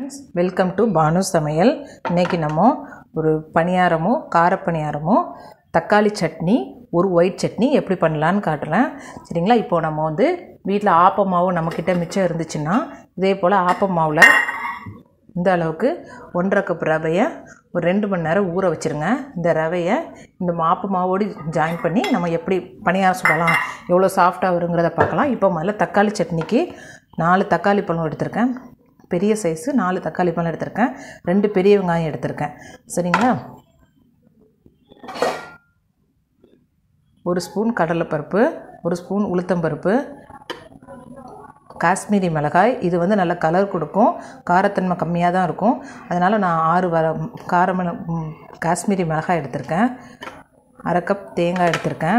friends welcome to Banu சமையல் இன்றைக்கி நம்ம ஒரு பணியாரமும் கார பணியாரமும் தக்காளி சட்னி ஒரு ஒயிட் சட்னி எப்படி பண்ணலான்னு காட்டுறேன் சரிங்களா இப்போ நம்ம வந்து வீட்டில் ஆப்ப மாவு நம்மக்கிட்ட மிச்சம் இருந்துச்சுன்னா இதே போல் ஆப்ப மாவில் இந்த அளவுக்கு ஒன்றரை கப் ரவையை ஒரு ரெண்டு மணி நேரம் ஊற வச்சுருங்க இந்த ரவையை இந்த மாப்பு மாவோடு ஜாயின் பண்ணி நம்ம எப்படி பணியாரம் சுடலாம் எவ்வளோ சாஃப்டாக வருங்கிறத பார்க்கலாம் இப்போ முதல்ல தக்காளி சட்னிக்கு நாலு தக்காளி பழம் எடுத்திருக்கேன் பெரிய சைஸு நாலு தக்காளி பழம் எடுத்திருக்கேன் ரெண்டு பெரிய வெங்காயம் எடுத்திருக்கேன் சரிங்களா ஒரு ஸ்பூன் கடலைப்பருப்பு ஒரு ஸ்பூன் உளுத்தம்பருப்பு காஷ்மீரி மிளகாய் இது வந்து நல்ல கலர் கொடுக்கும் காரத்தன்மை கம்மியாக தான் இருக்கும் அதனால் நான் ஆறு வர காரமிள ம், காஷ்மீரி மிளகாய் எடுத்திருக்கேன் அரை கப் தேங்காய் எடுத்திருக்கேன்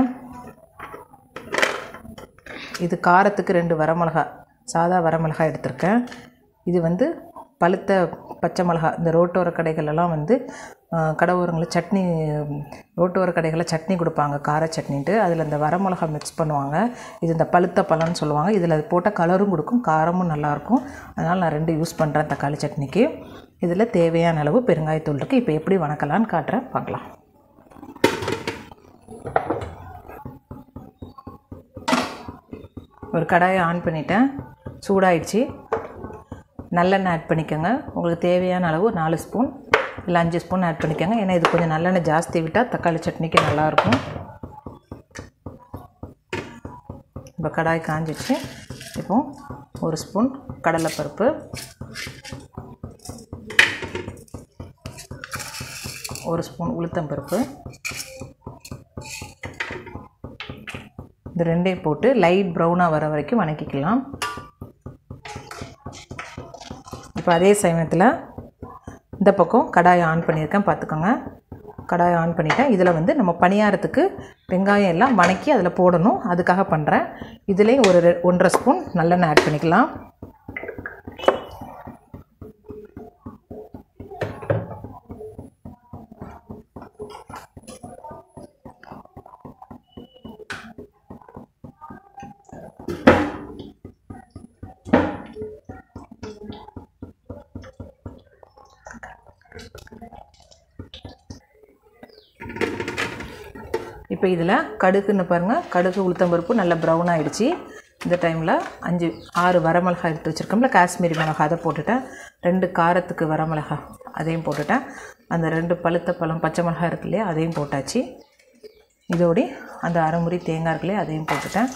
இது காரத்துக்கு ரெண்டு வரமிளகாய் சாதா வரமிளகாய் எடுத்திருக்கேன் இது வந்து பழுத்த பச்சை மிளகாய் இந்த ரோட்டோர கடைகளெல்லாம் வந்து கடவுரங்களில் சட்னி ரோட்டோர கடைகளில் சட்னி கொடுப்பாங்க கார சட்னின்ட்டு அதில் இந்த வரமிளகாய் மிக்ஸ் பண்ணுவாங்க இது இந்த பழுத்த பழம்னு சொல்லுவாங்க இதில் அது போட்ட கலரும் கொடுக்கும் காரமும் நல்லாயிருக்கும் அதனால் நான் ரெண்டு யூஸ் பண்ணுறேன் தக்காளி சட்னிக்கு இதில் தேவையான அளவு பெருங்காயத்தூள் இருக்குது இப்போ எப்படி வணக்கலான்னு காட்டுறேன் பார்க்கலாம் ஒரு கடாயை ஆன் பண்ணிட்டேன் சூடாயிடுச்சு நல்லெண்ணெய் ஆட் பண்ணிக்கோங்க உங்களுக்கு தேவையான அளவு நாலு ஸ்பூன் இல்லை அஞ்சு ஸ்பூன் ஆட் பண்ணிக்கோங்க ஏன்னா இது கொஞ்சம் நல்லெண்ணெய் ஜாஸ்தி விட்டால் தக்காளி சட்னிக்கு நல்லாயிருக்கும் இப்போ கடாய் காஞ்சிச்சு இப்போ ஒரு ஸ்பூன் கடலைப்பருப்பு ஒரு ஸ்பூன் உளுத்தம்பருப்பு இது ரெண்டையும் போட்டு லைட் ப்ரௌனாக வர வரைக்கும் வணக்கிக்கலாம் இப்போ அதே சமயத்தில் இந்த பக்கம் கடாயை ஆன் பண்ணியிருக்கேன் பார்த்துக்கோங்க கடாயை ஆன் பண்ணிட்டேன் இதில் வந்து நம்ம பணியாரத்துக்கு வெங்காயம் எல்லாம் வணக்கி அதில் போடணும் அதுக்காக பண்ணுறேன் இதுலேயும் ஒரு ரெ- ஒன்றரை ஸ்பூன் நல்லெண்ணெய் ஆட் பண்ணிக்கலாம் இப்போ இதில் கடுகுன்னு பாருங்கள் கடுகு உளுத்தம்பருப்பு நல்லா ப்ரௌன் ஆகிடுச்சு இந்த டைமில் அஞ்சு ஆறு வரமிளகாய் எடுத்து வச்சுருக்கோம்ல காஷ்மீரி மிளகாய் அதை போட்டுட்டேன் ரெண்டு காரத்துக்கு வரமிளகாய் அதையும் போட்டுட்டேன் அந்த ரெண்டு பழுத்த பழம் பச்சை மிளகாய் இருக்கு இல்லையா அதையும் போட்டாச்சு இதோடி அந்த அரைமுறி தேங்காய் இருக்கு இல்லையா அதையும் போட்டுட்டேன்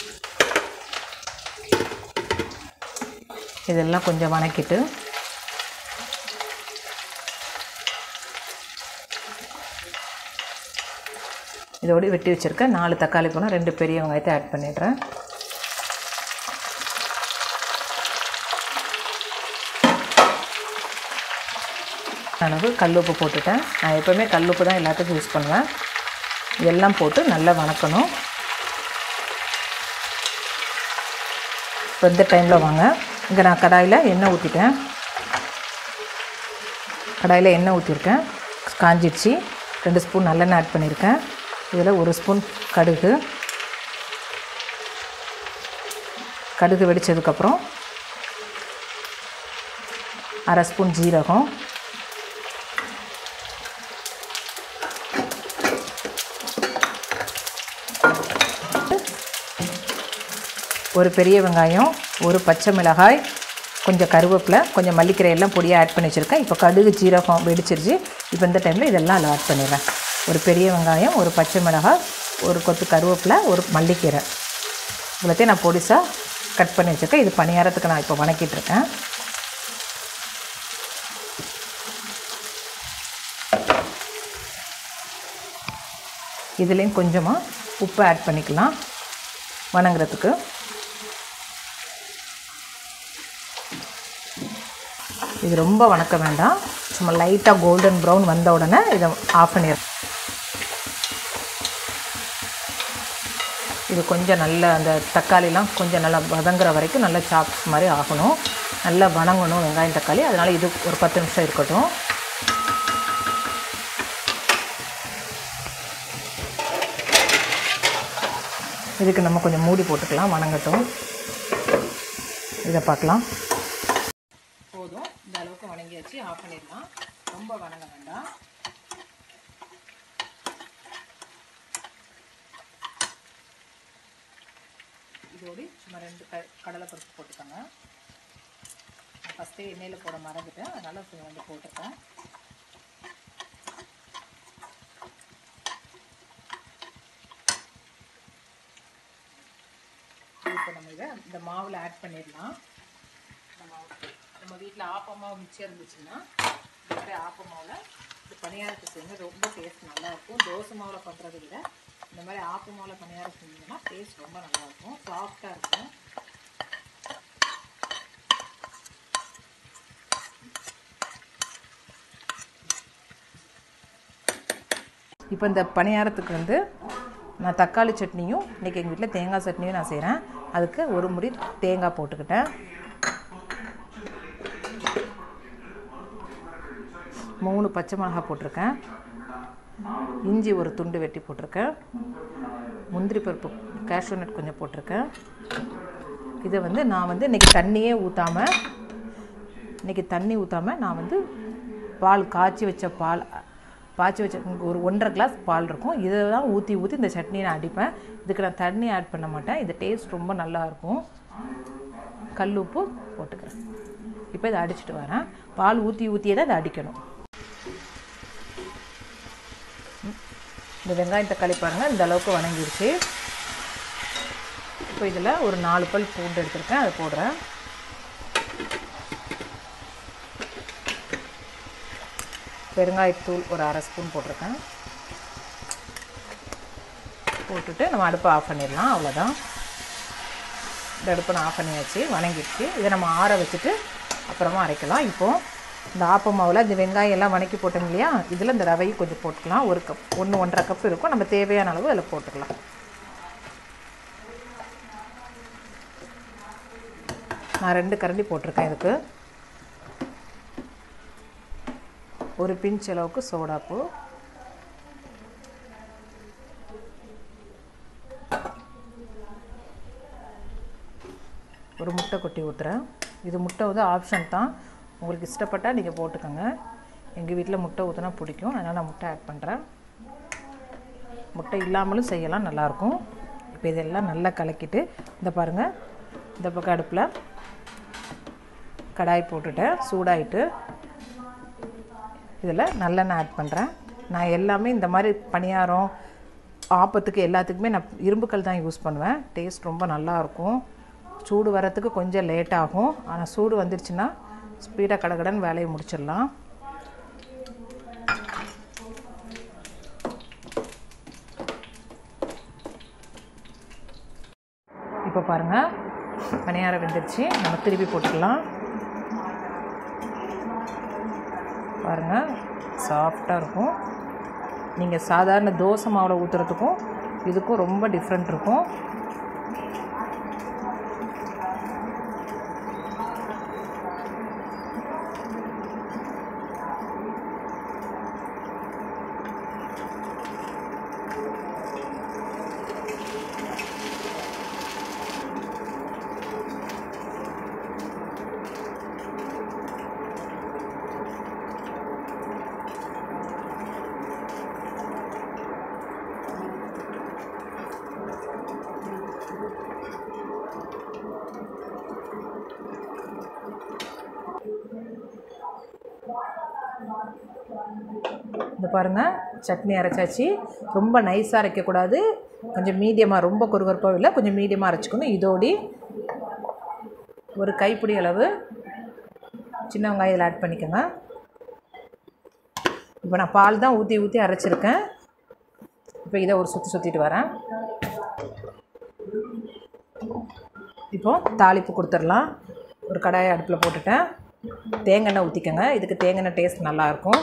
இதெல்லாம் கொஞ்சம் வணக்கிட்டு இதோடு வெட்டி வச்சுருக்க நாலு தக்காளி பழம் ரெண்டு பெரிய வெங்காயத்தை ஆட் பண்ணிடுறேன் அளவு கல்லுப்பு போட்டுட்டேன் நான் எப்போவுமே கல்லுப்பு தான் எல்லாத்துக்கும் யூஸ் பண்ணுவேன் எல்லாம் போட்டு நல்லா வணக்கணும் இப்போ இந்த டைமில் வாங்க இங்கே நான் கடாயில் எண்ணெய் ஊற்றிட்டேன் கடாயில் எண்ணெய் ஊற்றிருக்கேன் காஞ்சிடுச்சு ரெண்டு ஸ்பூன் நல்லெண்ணெய் ஆட் பண்ணியிருக்கேன் இதில் ஒரு ஸ்பூன் கடுகு கடுகு வெடித்ததுக்கப்புறம் அரை ஸ்பூன் ஜீரகம் ஒரு பெரிய வெங்காயம் ஒரு பச்சை மிளகாய் கொஞ்சம் கருவேப்பிலை கொஞ்சம் மல்லிக்கீரை எல்லாம் பொடியாக ஆட் பண்ணி வச்சுருக்கேன் இப்போ கடுகு ஜீரகம் வெடிச்சிருச்சு இப்போ இந்த டைமில் இதெல்லாம் அதில் ஆட் பண்ணிடுறேன் ஒரு பெரிய வெங்காயம் ஒரு பச்சை மிளகாய் ஒரு கொத்து கருவேப்பிலை ஒரு மல்லிக்கீரை இவ்வளோத்தையும் நான் பொடிசாக கட் பண்ணி வச்சுருக்கேன் இது பணியாரத்துக்கு நான் இப்போ வணக்கிட்டு இருக்கேன் இதுலேயும் கொஞ்சமாக உப்பு ஆட் பண்ணிக்கலாம் வணங்குறதுக்கு இது ரொம்ப வணக்க வேண்டாம் சும்மா லைட்டாக கோல்டன் ப்ரௌன் வந்த உடனே இதை ஆஃப் பண்ணிடுறேன் இது கொஞ்சம் நல்ல அந்த தக்காளிலாம் கொஞ்சம் நல்லா வதங்குற வரைக்கும் நல்லா சாப்ஸ் மாதிரி ஆகணும் நல்லா வணங்கணும் வெங்காயம் தக்காளி அதனால் இது ஒரு பத்து நிமிஷம் இருக்கட்டும் இதுக்கு நம்ம கொஞ்சம் மூடி போட்டுக்கலாம் வணங்கட்டும் இதை பார்க்கலாம் போதும் இந்த அளவுக்கு இதோடு சும்மா ரெண்டு க கடலைப்பருப்பு போட்டுக்கோங்க நான் ஃபஸ்ட்டே எண்ணெயில் போட மறந்துட்டேன் அதனால் வந்து போட்டுட்டேன் இப்போ நம்ம இதை இந்த மாவில் ஆட் பண்ணிடலாம் நம்ம நம்ம வீட்டில் ஆப்பமாவு மிச்சம் இருந்துச்சுன்னா இந்த மாதிரி ஆப்பமாவில் இந்த பணியாரத்தை செஞ்சு ரொம்ப டேஸ்ட் நல்லாயிருக்கும் தோசை மாவில் பண்ணுறதை விட இந்த மாதிரி ஆப்ப மாவில் பணியாரம் செஞ்சீங்கன்னா டேஸ்ட் ரொம்ப நல்லாயிருக்கும் சாஃப்டாக இருக்கும் இப்போ இந்த பணியாரத்துக்கு வந்து நான் தக்காளி சட்னியும் இன்றைக்கி எங்கள் வீட்டில் தேங்காய் சட்னியும் நான் செய்கிறேன் அதுக்கு ஒரு முடி தேங்காய் போட்டுக்கிட்டேன் மூணு பச்சை மிளகாய் போட்டிருக்கேன் இஞ்சி ஒரு துண்டு வெட்டி போட்டிருக்கேன் முந்திரி பருப்பு கேஷ்யூ நட் கொஞ்சம் போட்டிருக்கேன் இதை வந்து நான் வந்து இன்றைக்கி தண்ணியே ஊற்றாமல் இன்றைக்கி தண்ணி ஊற்றாமல் நான் வந்து பால் காய்ச்சி வச்ச பால் பாய்ச்சி வச்ச ஒரு ஒன்றரை கிளாஸ் பால் இருக்கும் இதை தான் ஊற்றி ஊற்றி இந்த சட்னி நான் அடிப்பேன் இதுக்கு நான் தண்ணி ஆட் பண்ண மாட்டேன் இது டேஸ்ட் ரொம்ப நல்லாயிருக்கும் கல் உப்பு போட்டுக்கிறேன் இப்போ இதை அடிச்சுட்டு வரேன் பால் ஊற்றி ஊற்றியே தான் இதை அடிக்கணும் இந்த வெங்காயம் தக்காளி பாருங்கள் இந்த அளவுக்கு வணங்கிடுச்சு இப்போ இதில் ஒரு நாலு பல் பூண்டு எடுத்திருக்கேன் அதை போடுறேன் பெருங்காயத்தூள் ஒரு அரை ஸ்பூன் போட்டிருக்கேன் போட்டுட்டு நம்ம அடுப்பை ஆஃப் பண்ணிடலாம் அவ்வளோதான் இந்த அடுப்பை நான் ஆஃப் பண்ணியாச்சு வணங்கிடுச்சு இதை நம்ம ஆற வச்சுட்டு அப்புறமா அரைக்கலாம் இப்போது இந்த ஆப்ப மாவில் இந்த வெங்காயம் எல்லாம் வணக்கி போட்டோம் இல்லையா இதில் இந்த ரவையும் கொஞ்சம் போட்டுக்கலாம் ஒரு கப் ஒன்று ஒன்றரை கப் இருக்கும் நம்ம தேவையான அளவு அதில் போட்டுக்கலாம் நான் ரெண்டு கரண்டி போட்டிருக்கேன் இதுக்கு ஒரு பிஞ்ச் அளவுக்கு சோடாப்பு ஒரு முட்டை கொட்டி ஊற்றுறேன் இது முட்டை வந்து ஆப்ஷன் தான் உங்களுக்கு இஷ்டப்பட்டால் நீங்கள் போட்டுக்கோங்க எங்கள் வீட்டில் முட்டை ஊற்றினா பிடிக்கும் அதனால் நான் முட்டை ஆட் பண்ணுறேன் முட்டை இல்லாமலும் செய்யலாம் நல்லாயிருக்கும் இப்போ இதெல்லாம் நல்லா கலக்கிட்டு இந்த பாருங்கள் இந்த பக்கம் அடுப்பில் கடாய் போட்டுட்டேன் சூடாயிட்டு இதில் நல்லெண்ணெய் ஆட் பண்ணுறேன் நான் எல்லாமே இந்த மாதிரி பணியாரம் ஆப்பத்துக்கு எல்லாத்துக்குமே நான் இரும்புக்கல் தான் யூஸ் பண்ணுவேன் டேஸ்ட் ரொம்ப நல்லாயிருக்கும் சூடு வரத்துக்கு கொஞ்சம் லேட் ஆகும் ஆனால் சூடு வந்துருச்சுன்னா ஸ்பீடாக கடகடன்னு வேலையை முடிச்சிடலாம் இப்போ பாருங்கள் பணியாரம் வெந்துருச்சு நம்ம திருப்பி போட்டுக்கலாம் பாருங்கள் சாஃப்டாக இருக்கும் நீங்கள் சாதாரண தோசை மாவில் ஊற்றுறதுக்கும் இதுக்கும் ரொம்ப டிஃப்ரெண்ட் இருக்கும் இந்த பாருங்கள் சட்னி அரைச்சாச்சு ரொம்ப நைஸாக அரைக்கக்கூடாது கொஞ்சம் மீடியமாக ரொம்ப கொருகொருப்பாக இல்லை கொஞ்சம் மீடியமாக அரைச்சிக்கணும் இதோடி ஒரு கைப்பிடி அளவு சின்ன வெங்காயம் இதில் ஆட் பண்ணிக்கோங்க இப்போ நான் பால் தான் ஊற்றி ஊற்றி அரைச்சிருக்கேன் இப்போ இதை ஒரு சுற்றி சுற்றிட்டு வரேன் இப்போது தாளிப்பு கொடுத்துடலாம் ஒரு கடாயை அடுப்பில் போட்டுட்டேன் தேங்காய் ஊற்றிக்கோங்க இதுக்கு தேங்காய் டேஸ்ட் நல்லாயிருக்கும்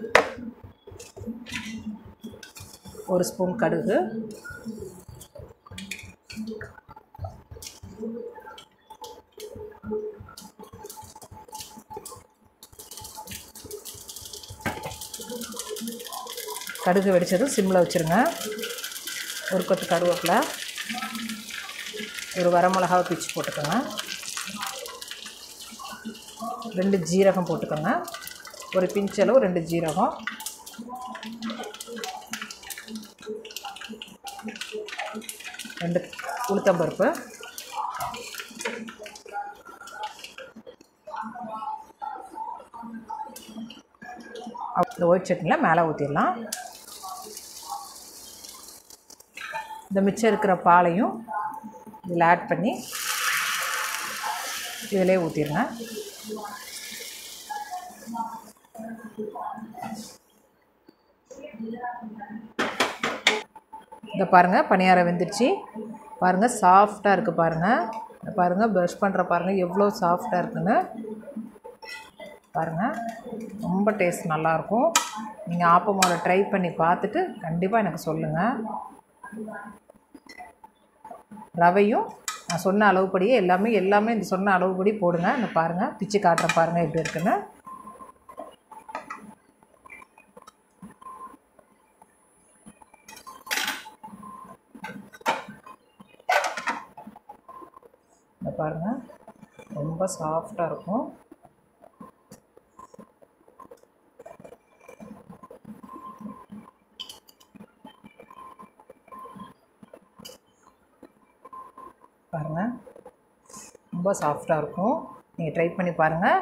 ஒரு ஸ்பூன் கடுகு கடுகு வெடித்ததும் சிம்மில் வச்சுருங்க ஒரு கொத்து கருவேப்பிலை ஒரு வரமிளகாவை பிச்சு போட்டுக்கோங்க ரெண்டு ஜீரகம் போட்டுக்கோங்க ஒரு பிஞ்சளவு ரெண்டு ஜீரகம் ரெண்டு உளுத்தம்பருப்பு இந்த ஒயிட் சட்னியில் மேலே ஊற்றிடலாம் இந்த மிச்சம் இருக்கிற பாலையும் இதில் ஆட் பண்ணி இதிலே ஊற்றிடுங்க இந்த பாருங்கள் பணியாரம் வெந்துருச்சு பாருங்கள் சாஃப்டாக இருக்குது பாருங்கள் இந்த பாருங்கள் ப்ரஷ் பண்ணுற பாருங்கள் எவ்வளோ சாஃப்டாக இருக்குன்னு பாருங்கள் ரொம்ப டேஸ்ட் நல்லாயிருக்கும் நீங்கள் ஆப்பமாவில் ட்ரை பண்ணி பார்த்துட்டு கண்டிப்பாக எனக்கு சொல்லுங்கள் ரவையும் நான் சொன்ன அளவுப்படியே எல்லாமே எல்லாமே இந்த சொன்ன அளவுப்படி போடுங்க இந்த பாருங்கள் பிச்சு காட்டுற பாருங்கள் எப்படி இருக்குன்னு இந்த பாருங்கள் ரொம்ப சாஃப்டாக இருக்கும் பாருங்கள் ரொம்ப சாஃப்டாக இருக்கும் நீங்கள் ட்ரை பண்ணி பாருங்கள்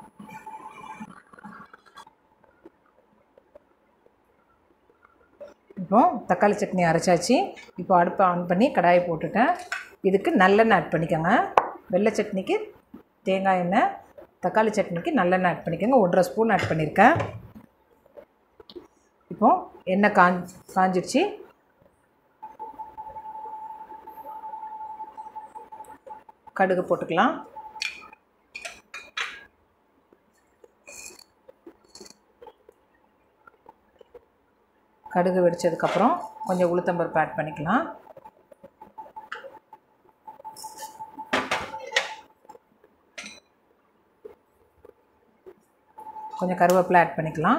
இப்போ தக்காளி சட்னி அரைச்சாச்சு இப்போ அடுப்பை ஆன் பண்ணி கடாயை போட்டுட்டேன் இதுக்கு நல்லெண்ணெய் ஆட் பண்ணிக்கோங்க வெள்ளை சட்னிக்கு தேங்காய் எண்ணெய் தக்காளி சட்னிக்கு நல்லெண்ணெய் ஆட் பண்ணிக்கோங்க ஒன்றரை ஸ்பூன் ஆட் பண்ணியிருக்கேன் இப்போ எண்ணெய் காஞ் காஞ்சிடுச்சு கடுகு போட்டுக்கலாம் கடுகு வெடித்ததுக்கப்புறம் கொஞ்சம் உளுத்தம்பருப்பு ஆட் பண்ணிக்கலாம் கொஞ்சம் கருவேப்பிலை ஆட் பண்ணிக்கலாம்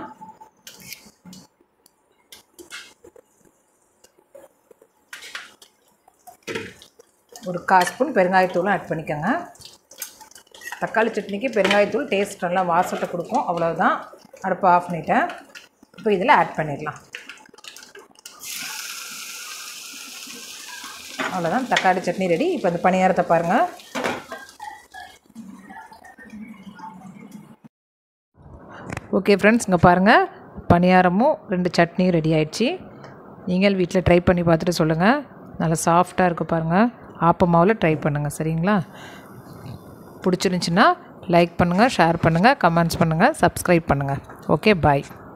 ஒரு கால் ஸ்பூன் பெருங்காயத்தூளும் ஆட் பண்ணிக்கோங்க தக்காளி சட்னிக்கு பெருங்காயத்தூள் டேஸ்ட் நல்லா வாசத்தை கொடுக்கும் அவ்வளவுதான் அடுப்பை ஆஃப் பண்ணிட்டேன் இப்போ இதில் ஆட் பண்ணிடலாம் அவ்வளோதான் தக்காளி சட்னி ரெடி இப்போ இந்த பணியாரத்தை பாருங்கள் ஓகே ஃப்ரெண்ட்ஸ் இங்கே பாருங்கள் பணியாரமும் ரெண்டு சட்னியும் ரெடி ஆயிடுச்சு நீங்கள் வீட்டில் ட்ரை பண்ணி பார்த்துட்டு சொல்லுங்கள் நல்லா சாஃப்டாக இருக்குது பாருங்கள் ஆப்ப மாவில் ட்ரை பண்ணுங்கள் சரிங்களா பிடிச்சிருந்துச்சின்னா லைக் பண்ணுங்கள் ஷேர் பண்ணுங்கள் கமெண்ட்ஸ் பண்ணுங்கள் சப்ஸ்கிரைப் பண்ணுங்கள் ஓகே பாய்